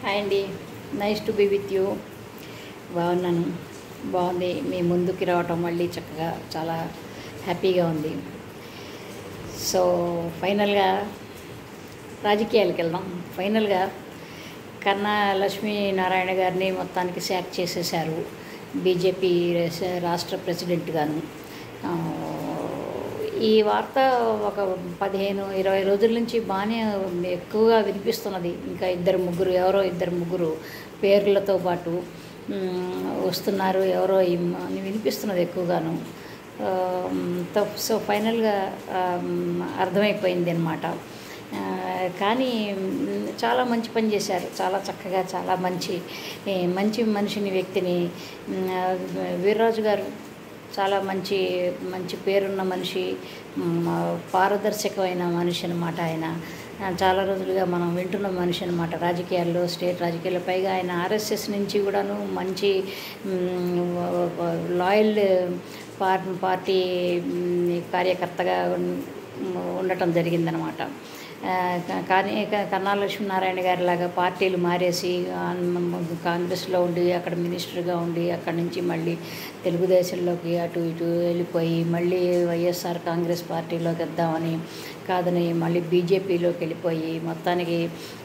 hi అండి nice to be with you బాగున్నాను బాగుంది మీ ముందుకి రావటం మళ్ళీ చక్కగా చాలా హ్యాపీగా ఉంది సో ఫైనల్గా రాజకీయాలకు వెళ్దాం ఫైనల్గా కన్నా లక్ష్మీనారాయణ గారిని మొత్తానికి శాక్ చేసేశారు బీజేపీ రాష్ట్ర ప్రెసిడెంట్గాను ఆ, ఈ వార్త ఒక పదిహేను ఇరవై రోజుల నుంచి బాగానే ఎక్కువగా వినిపిస్తున్నది ఇంకా ఇద్దరు ముగ్గురు ఎవరో ఇద్దరు ముగ్గురు పేర్లతో పాటు మ్, వస్తున్నారు ఎవరో ఇమ్ అని వినిపిస్తున్నది ఎక్కువగాను ఆ, తో- సో ఫైనల్గా ఆ, అర్థమైపోయింది అనమాట కానీ మ్, చాలా మంచి పని చేశారు చాలా చక్కగా చాలా మంచి ఏ, మంచి మనిషిని వ్యక్తిని మ్, ఆ, వీర్రాజు గారు చాలా మంచి మంచి పేరున్న మనిషి మ్, పారదర్శకమైన మనిషి అనమాట ఆయన ఆ, చాలా రోజులుగా మనం వింటున్న మనిషి అనమాట రాజకీయాల్లో స్టేట్ రాజకీయాల్లో పైగా ఆయన ఆర్ఎస్ఎస్ నుంచి కూడాను మంచి మ్, లాయల్ పార్ పార్టీ మ్, కార్యకర్తగా ఉన్- ఉండటం జరిగిందనమాట ఆ, కా- కానీ క- కన్నా లక్ష్మీనారాయణ గారి లాగా పార్టీలు మారేసి ఆ, మ- కాంగ్రెస్లో ఉండి అక్కడ మినిస్టర్గా ఉండి అక్కడి నుంచి మళ్ళీ తెలుగుదేశంలోకి అటు ఇటు వెళ్ళిపోయి మళ్ళీ వైఎస్ఆర్ కాంగ్రెస్ పార్టీలోకి వద్దామని కాదని మళ్ళీ బీజేపీలోకి వెళ్ళిపోయి మొత్తానికి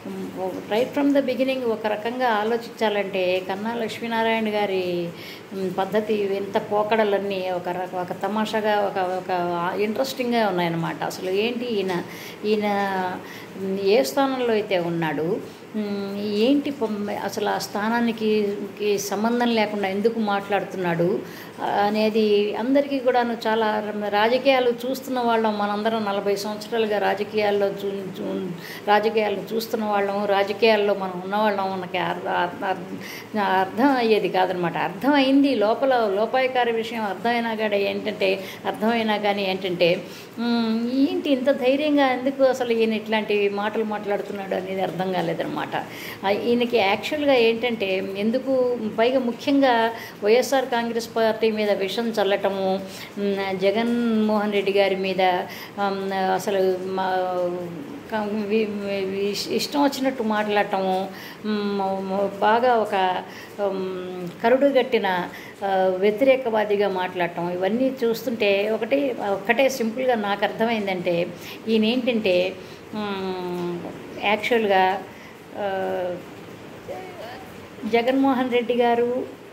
రైట్ ఫ్రమ్ ద బిగినింగ్ ఒక రకంగా ఆలోచించాలంటే కన్నా లక్ష్మీనారాయణ గారి మ్, పద్ధతి ఇంత పోకడలన్నీ ఒక ర- ఒక తమాషాగా ఒక ఒక ఇంట్రెస్టింగ్గా ఉన్నాయన్నమాట అసలు ఏంటి ఈయన ఈయన మ్, ఏ స్థానంలో అయితే ఉన్నాడు మ్, ఏంటి పొమ్- అసలు ఆ స్థానానికి కి సంబంధం లేకుండా ఎందుకు మాట్లాడుతున్నాడు ఆ, అనేది అందరికీ కూడాను చాలా రాజకీయాలు చూస్తున్న వాళ్ళం మనందరం నలభై సంవత్సరాలుగా రాజకీయాల్లో చూ చూ- రాజకీయాలను చూస్తున్న వాళ్ళం రాజకీయాల్లో మనం ఉన్నవాళ్ళం మనకి అర్థ- అర్థ- అర్థం అయ్యేది కాదనమాట అర్థమైంది లోపల లోపాయకారి విషయం అర్థమైనా కానీ ఏంటంటే అర్థమైనా కానీ ఏంటంటే మ్, ఏంటి ఇంత ధైర్యంగా ఎందుకు అసలు ఈయన ఇట్లాంటి మాటలు మాట్లాడుతున్నాడు అనేది అర్థం కాలేదనమాట ఆ, ఈయనకి యాక్చువల్గా ఏంటంటే ఎందుకు పైగా ముఖ్యంగా వైఎస్ఆర్ కాంగ్రెస్ పార్టీ మీద విషం చల్లటము మ్, జగన్మోహన్ రెడ్డి గారి మీద ఆమ్, అసలు మా క- వి- వి- ఇష్టం వచ్చినట్టు మాట్లాడటము మ్, బాగా ఒక ఉమ్, కరుడుగట్టిన ఆ, వ్యతిరేకవాదిగా మాట్లాడటం ఇవన్నీ చూస్తుంటే ఒకటి ఒకటే సింపుల్గా నాకు అర్థమైందంటే ఈయన ఏంటంటే ఉమ్, యాక్చువల్గా ఆ, జగన్మోహన్ రెడ్డి గారు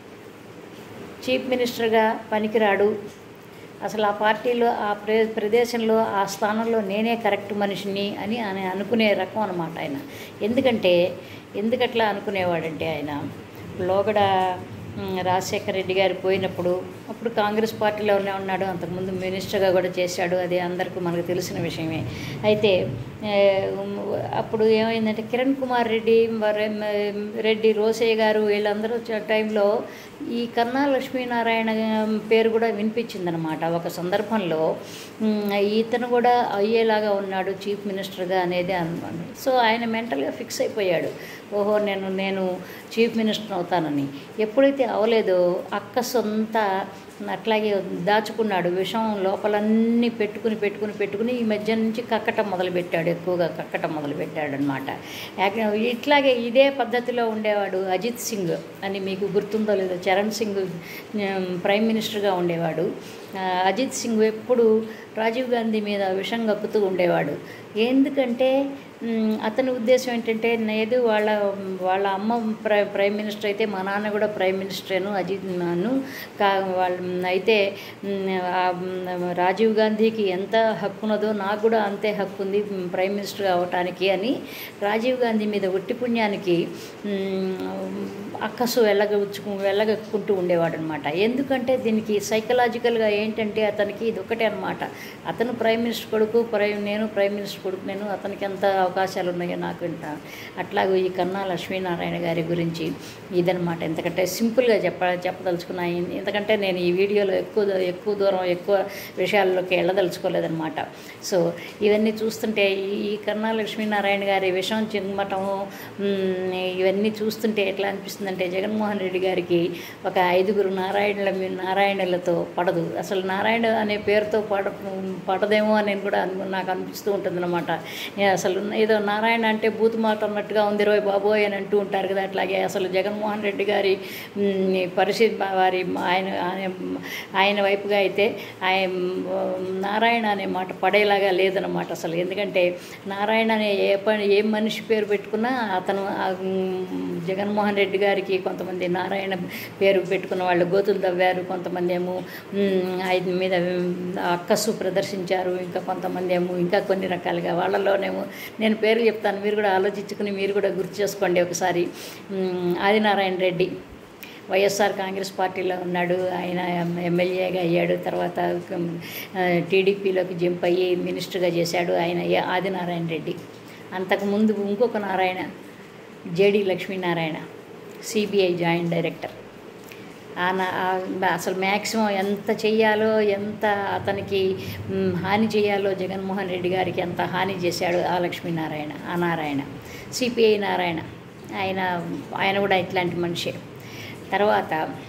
చీఫ్ మినిస్టర్గా పనికిరాడు అసలు ఆ పార్టీలో ఆ ప్రే ప్రదేశంలో ఆ స్థానంలో నేనే కరెక్ట్ మనిషిని అని అని అనుకునే రకం అనమాట ఆయన ఎందుకంటే ఎందుకట్లా అనుకునేవాడంటే ఆయన లోగడ మ్, రాజశేఖర రెడ్డి గారు పోయినప్పుడు అప్పుడు కాంగ్రెస్ పార్టీలోనే ఉన్నాడు అంతకుముందు మినిస్టర్గా కూడా చేశాడు అది అందరికీ మనకు తెలిసిన విషయమే అయితే ఏ, ఉమ్, అప్పుడు ఏమైందంటే కిరణ్ కుమార్ రెడ్డి మరి, మ్, రెడ్డి రోసయ్య గారు వీళ్ళందరూ వచ్చే టైంలో ఈ కన్నా లక్ష్మీనారాయణ పేరు కూడా వినిపించిందనమాట ఒక సందర్భంలో ఉమ్, ఇతను కూడా అయ్యేలాగా ఉన్నాడు చీఫ్ మినిస్టర్గా అనేది అనుకోండి సో ఆయన మెంటల్గా ఫిక్స్ అయిపోయాడు ఓహో నేను నేను చీఫ్ మినిస్టర్ అవుతానని ఎప్పుడైతే అవలేదో అక్క సొంత అట్లాగే దాచుకున్నాడు విషం లోపలన్నీ పెట్టుకుని పెట్టుకుని పెట్టుకుని ఈ మధ్య నుంచి కక్కటం మొదలుపెట్టాడు ఎక్కువగా కక్కటం మొదలుపెట్టాడు అనమాట ఇట్లాగే ఇదే పద్ధతిలో ఉండేవాడు అజిత్ సింగ్ అని మీకు గుర్తుందో లేదో చరణ్ సింగ్ ఉమ్, ప్రైమ్ మినిస్టర్గా ఉండేవాడు ఆ, అజిత్ సింగ్ ఎప్పుడు రాజీవ్ గాంధీ మీద విషం కక్కుతూ ఉండేవాడు ఎందుకంటే ఉమ్, అతని ఉద్దేశం ఏంటంటే లేదు వాళ్ళ వాళ్ళ అమ్మ ప్రై ప్రైమ్ మినిస్టర్ అయితే మా నాన్న కూడా ప్రైమ్ మినిస్టరేను అజిత్ నాను కా వాళ్ళ అయితే ఉమ్, ఆ, ఉమ్, రాజీవ్ గాంధీకి ఎంత హక్కు ఉన్నదో నాకు కూడా అంతే హక్కు ఉంది ఉమ్, ప్రైమ్ మినిస్టర్ అవటానికి అని రాజీవ్ గాంధీ మీద ఒట్టి పుణ్యానికి ఉమ్, అక్కసు వెళ్ళగచ్చుకు వెళ్ళగక్కుంటూ ఉండేవాడు అనమాట ఎందుకంటే దీనికి సైకలాజికల్గా ఏంటంటే అతనికి ఇది ఒకటే అనమాట అతను ప్రైమ్ మినిస్టర్ కొడుకు ప్రైమ్ నేను ప్రైమ్ మినిస్టర్ కొడుకు నేను అతనికి ఎంత అవకాశాలు ఉన్నాయో నాకు ఇంత అట్లాగే ఈ కన్నా లక్ష్మీనారాయణ గారి గురించి ఇదనమాట ఎందుకంటే సింపుల్గా చెప్ప చెప్పదలుచుకున్నా ఎందుకంటే నేను ఈ వీడియోలో ఎక్కువ దూ- ఎక్కువ దూరం ఎక్కువ విషయాల్లోకి వెళ్ళదలుచుకోలేదనమాట సో ఇవన్నీ చూస్తుంటే ఈ- ఈ కన్నా లక్ష్మీనారాయణ గారి విషయం చిమ్మటము మ్, ఇవన్నీ చూస్తుంటే ఎట్లా అనిపిస్తుందంటే జగన్మోహన్ రెడ్డి గారికి ఒక ఐదుగురు నారాయణుల మీ- నారాయణులతో పడదు అసలు నారాయణ అనే పేరుతో పడ పడదేమో అని నేను కూడా అను నాకు అనిపిస్తూ ఉంటుంది అనమాట అసలు ఏదో నారాయణ అంటే బూత్ మాట అన్నట్టుగా ఉంది రోయ్ బాబోయ్ అని అంటూ ఉంటారు కదా అట్లాగే అసలు జగన్మోహన్ రెడ్డి గారి మ్, పరిస్థితి వారి ఆయన ఆయన ఆయన వైపుగా అయితే ఆయన నారాయణ అనే మాట పడేలాగా లేదన్నమాట అసలు ఎందుకంటే నారాయణ అనే ఏ పని ఏ మనిషి పేరు పెట్టుకున్నా అతను ఆ, మ్, జగన్మోహన్ రెడ్డి గారికి కొంతమంది నారాయణ పేరు పెట్టుకున్న వాళ్ళు గోతులు తవ్వారు కొంతమంది ఏమో మ్, ఆయన మీద అక్కసు ప్రదర్శించారు ఇంకా కొంతమంది ఏమో ఇంకా కొన్ని రకాలుగా వాళ్ళలోనేమో నేను పేరు చెప్తాను మీరు కూడా ఆలోచించుకుని మీరు కూడా గుర్తు చేసుకోండి ఒకసారి మ్, ఆదినారాయణ రెడ్డి వైఎస్ఆర్ కాంగ్రెస్ పార్టీలో ఉన్నాడు ఆయన ఎమ్మెల్యేగా అయ్యాడు తర్వాత ఆ, టీడీపీలోకి జంప్ అయ్యి మినిస్టర్గా చేశాడు ఆయన ఏ- ఆదినారాయణ రెడ్డి అంతకుముందు ఇంకొక Narayana JD Lakshminarayana CBI joint director ఆ నా- ఆ అసలు మ్యాక్సిమం ఎంత చెయ్యాలో ఎంత అతనికి మ్, హాని చేయాలో జగన్మోహన్ రెడ్డి గారికి ఎంత హాని చేశాడు ఆ లక్ష్మీనారాయణ ఆ నారాయణ సిపిఐ నారాయణ ఆయన ఆయన కూడా ఇట్లాంటి మనిషే తర్వాత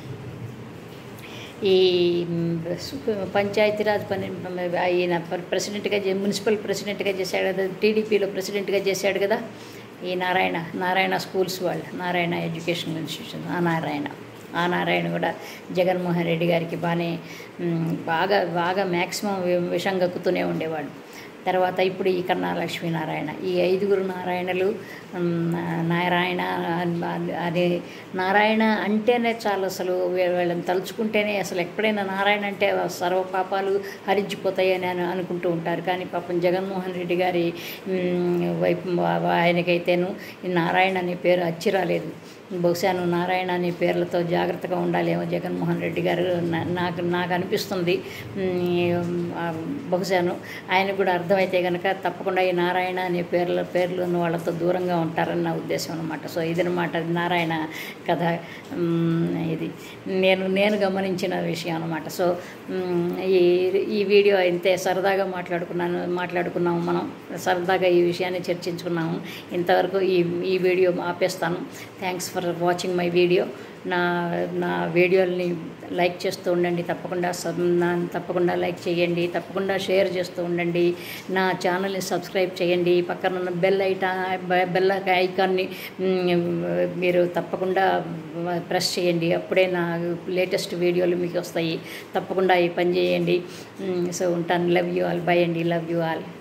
ఈ మ్, సు- పంచాయతీరాజ్ పని ఆయన ప్ర- ప్రెసిడెంట్గా చే- మున్సిపల్ ప్రెసిడెంట్గా చేశాడు కదా టీడీపీలో ప్రెసిడెంట్గా చేశాడు కదా ఈ నారాయణ నారాయణ స్కూల్స్ వాళ్ళు నారాయణ ఎడ్యుకేషన్ ఇన్స్టిట్యూషన్ ఆ నారాయణ ఆ నారాయణ కూడా జగన్మోహన్ రెడ్డి గారికి బాగానే మ్, బాగా బాగా మ్యాక్సిమం విషం గక్కుతూనే ఉండేవాడు తర్వాత ఇప్పుడు ఈ కన్నా లక్ష్మీనారాయణ ఈ ఐదుగురు నారాయణలు మ్, నారాయణ అనే నారాయణ అంటేనే చాలు అసలు వీ- వీళ్ళని తలుచుకుంటేనే అసలు ఎప్పుడైనా నారాయణ అంటే సర్వ పాపాలు హరించిపోతాయని అని అనుకుంటూ ఉంటారు కానీ పాపం జగన్మోహన్ రెడ్డి గారి మ్, వైపు వా- ఆయనకైతేను ఈ నారాయణ అనే పేరు అచ్చి రాలేదు బహుశా నువ్వు నారాయణ అనే పేర్లతో జాగ్రత్తగా ఉండాలేమో జగన్మోహన్ రెడ్డి గారు నా- నాకు నాకు అనిపిస్తుంది మ్, ఆ, బహుశాను ఆయనకు కూడా అర్థమైతే కనుక తప్పకుండా ఈ నారాయణ అనే పేర్ల పేర్లు ఉన్న వాళ్ళతో దూరంగా ఉంటారని నా ఉద్దేశం అనమాట సో ఇదనమాట నారాయణ కథ మ్, ఇది నేను నేను గమనించిన విషయం అనమాట సో మ్, ఈ ఈ వీడియో ఇంతే సరదాగా మాట్లాడుకున్నాను మాట్లాడుకున్నాము మనం సరదాగా ఈ విషయాన్ని చర్చించుకున్నాము ఇంతవరకు ఈ ఈ వీడియో ఆపేస్తాను thanks for watching my video నా నా వీడియోల్ని లైక్ చేస్తూ ఉండండి తప్పకుండా సబ్ నా తప్పకుండా లైక్ చేయండి తప్పకుండా షేర్ చేస్తూ ఉండండి నా ఛానల్ని సబ్స్క్రైబ్ చేయండి పక్కన ఉన్న బెల్ ఐటా బెల్ ఐకాన్ని మ్, మీరు తప్పకుండా ప్రెస్ చేయండి అప్పుడే నా లేటెస్ట్ వీడియోలు మీకు వస్తాయి తప్పకుండా ఈ పని చేయండి మ్, సో ఉంటాను లవ్ యూ ఆల్ బై అండి లవ్ యూ ఆల్